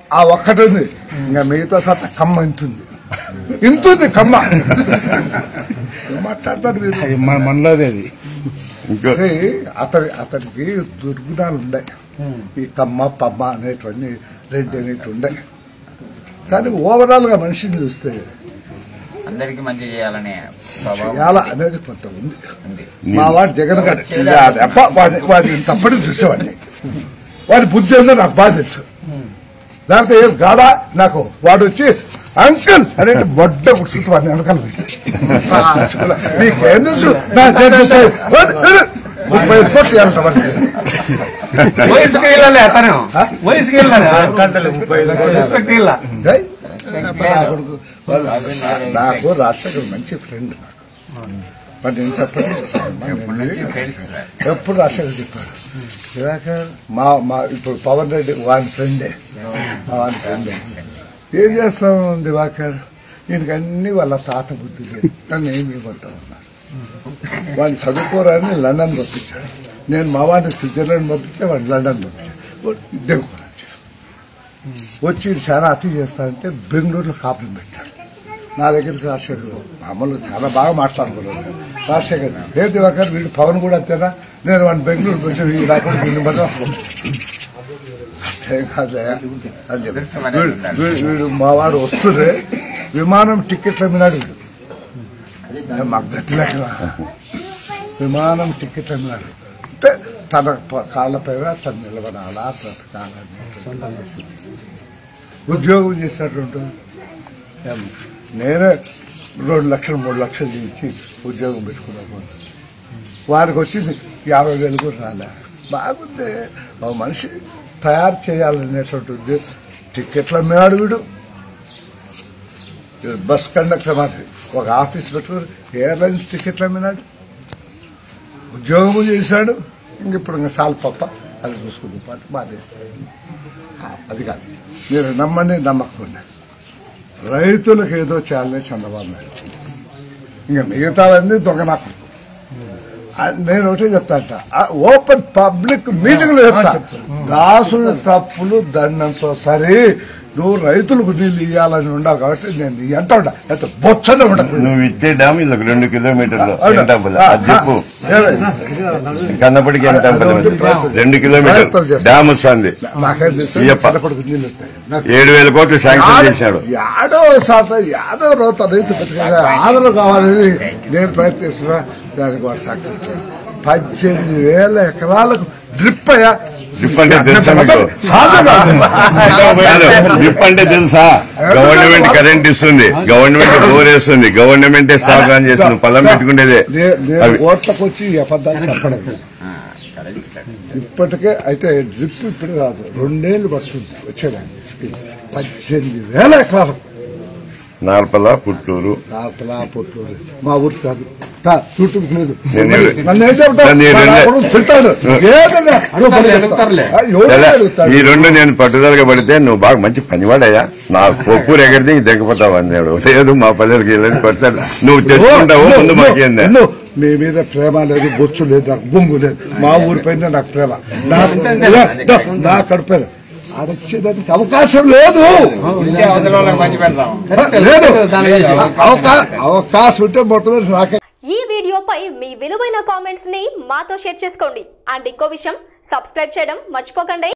ఆ ఒక్కటి ఉంది ఇంకా మిగతా సత కమ్మ ఇంతుంది ఇంతుంది కమ్మ ఏం మాట్లాడతారు మీరు అది మన మనలోది అది ఇంకో అంటే అతని అతనికి దుర్గుణాలు ఉన్నాయి ఈ కమ్మ పమ్మ అనేటువంటి రెండు అనేవి ఉన్నాయి కానీ ఓవరాల్ గా మనిషిని చూస్తే అందరికి మంచి చేయాలనే స్వభావం చేయాల అనేది కొంత ఉంది ఉంది మా వాడు జగన్ గారు అప్ప వాడి వాడిని తప్పని చూసేవాడిని వాడి బుద్ధి ఏందో నాకు బాగా తెలుసు లేకపోతే ఏం గాడా నాకు వాడు వచ్చి అంకుల్ అనే బొడ్డ కూర్చుంటూ వాడిని వెనకాల పోయి. ఆ, చూడ, నీకేం తెలుసు నా చేతిస్తే, వద్దు, వద్దు. ముప్పై ఐదు కోట్లు ఇవ్వాలంట వాడికి. వయసుకి వెళ్ళాలి అతను ఆ? వయసుకి వెళ్ళాలి గంటలు ముప్పై ఐదు కోట్లు. రెస్పెక్ట్ ಇಲ್ಲ ఏయ్, నా కొడుకు, వాళ్ళు- నాకు రాష్ట్ర మంచి ఫ్రెండ్ నాకు మరి నేను చెప్పండి ఎప్పుడు రాష్ట్ర చెప్పాడు దివాకర్ మా మా ఇప్పుడు పవన్ రెడ్డి వాని ఫ్రెండే మా వాని ఫ్రెండే ఏం చేస్తాం దివాకర్ ఈయనకి అన్ని వాళ్ళ తాత బుద్ధి లేదు నన్ను ఏమి ఇవ్వమంటా ఉన్నారు వాడిని చదువుకోరని లండన్ పంపించాడు నేను మా వాడిని స్విట్జర్లాండ్ పంపిస్తే వాడిని లండన్ పంపించాడు ఉద్యోగం వచ్చి ఈడు చాలా అతి చేస్తా అంటే బెంగళూరులో కాపురం పెట్టాడు నా దగ్గరికి రాజశేఖర్ మామూలు చాలా బాగా మాట్లాడుకున్నాడు రాజశేఖర్ ఏ దివాకర్ వీడు పవన్ కూడా అంతేనా నేను వాడిని బెంగళూరు వచ్చి వీడు రాకుండా వీడిని మద్రాసు పంపించాను. ఏం కాదులే అని చెప్పి వీడు- వీడు- వీడు మా వాడు వస్తుండే విమానం టికెట్ల మీద వీడు ఏ మాకు గతి లేకరా విమానం టికెట్ల మీద అంటే తన ప- కాళ్ళపైన తను నిలబడాలా బ్రతకాలని ఉద్యోగం చేసినట్టు నేనే రెండు లక్షలు మూడు లక్షలు ఇచ్చి ఉద్యోగం పెట్టుకున్నాను వారికి వచ్చింది యాభై వేలు కూడా రాలే బాగుంది ఒక మనిషి తయారు చేయాలనేటువంటి ఉద్యోగం టికెట్ల మేడు వీడు బస్ కండక్టర్ మాదిరి ఒక ఆఫీస్ పెట్టుకుని ఎయిర్లైన్స్ టికెట్ల అమ్మినాడు ఉద్యోగము చేశాడు ఇంక ఇప్పుడు ఇంకా సాల్ పప్ప అది చూసుకుంటూ పాటు బాధేస్తాడు అది కాదు మీరు నమ్మండి నమ్మకండి రైతులకు ఏదో చేయాలని చంద్రబాబు నాయుడు ఇంకా మిగతావన్నీ దొంగ నాకు నేను ఒకటే చెప్తాట ఓపెన్ పబ్లిక్ మీటింగ్లు చెప్తా దాసుడు తప్పులు దండంతో సరే నువ్వు రైతులకు నీళ్ళు ఇవ్వాలని ఉండవు కాబట్టి నేను ఎంత ఉండ ఎంత బొచ్చనే ఉండకు నువ్వు ఇచ్చే డ్యామ్ ఇది ఒక రెండు కిలోమీటర్లు అవునా? ఎంటాంపల్లి ఆ, అది చెప్పు ఏమే? కన్నప్పటికి ఎంటాంపల్లి అది మధ్య. ప్రయత్నం రెండు కిలోమీటర్లు చేస్తాం. డ్యామ్ వస్తుంది నాకేం తెలుసు ఇయ్యప్ప. కనపడకు నీళ్ళు వస్తాయి నాకు ఏడు వేల కోట్లు శాంక్షన్ చేశాడు యాడో శాత యాదవ రోత రైతు బతికగా ఆదరణ కావాలని నేను ప్రయత్నిస్తున్నా దానికి వాడు సక్సెస్ పద్దెనిమిది వేల ఎకరాలకు డ్రిప్ అయ్యా డ్రిప్ అంటే తెలుసా మీకు? సాధన కాదు, డ్రిప్ అంటే తెలుసా గవర్నమెంట్ కరెంట్ ఇస్తుంది గవర్నమెంట్ బోర్ వేస్తుంది గవర్నమెంట్ స్టాక్ ఆన్ చేస్తుంది పొలం పెట్టుకునేదే నే- నేను అవి. ఓట్లకు వచ్చి ఈ అబద్ధాలు చెప్పడం లేదు. ఇప్పటికే అయితే డ్రిప్ ఇప్పుడు రాదు రెండేళ్లు పడుతుంది వచ్చేదాన్ని స్కీమ్ పద్దెనిమిది వేల ఎకరాలకు నార్పల పుట్టూరు లోపల పొట్టూరు మా ఊరు కాదు తా, చుట్టూకు లేదు నేను మరి ఎవరు- నన్ను ఏం చెప్తావు? నన్ను ఈ మా రెండే- కొడుకు తింటాడు. ఏదన్నా నువ్వు పని చెప్తావు. అడుగుతారులే. ఆ, ఎవరు ఎలా? అడుగుతాడు? ఈ రెండు నేను పట్టుదలగా పడితే నువ్వు బాగా మంచి పనివాడయ్యా నా పొప్పు ఎగడితే ఇంక దిగపోతావు అన్నాడు లేదు మా పల్లెలకి వెళ్ళని కొడతాడు నువ్వు తెచ్చుకుంటావు నువ్వు- ముందు నువ్వు- మాకేందా నువ్వు మీ మీద ప్రేమ లేదు బొచ్చు లేదు నాకు గుంగు లేదు మా ఊరి పైన నాకు ప్రేమ నాకు నా కడుపు అరచేదానికి అవకాశం లేదు ఉంటే అవతల వాళ్ళకి మంచి పెడతాం లేదు దాని విషయం. అవకా- అవకాశం ఉంటే మొట్టమొదటి నాకే ఈ వీడియోపై మీ విలువైన కామెంట్స్ ని మాతో షేర్ చేసుకోండి అండ్ ఇంకో విషయం సబ్స్క్రైబ్ చేయడం మర్చిపోకండి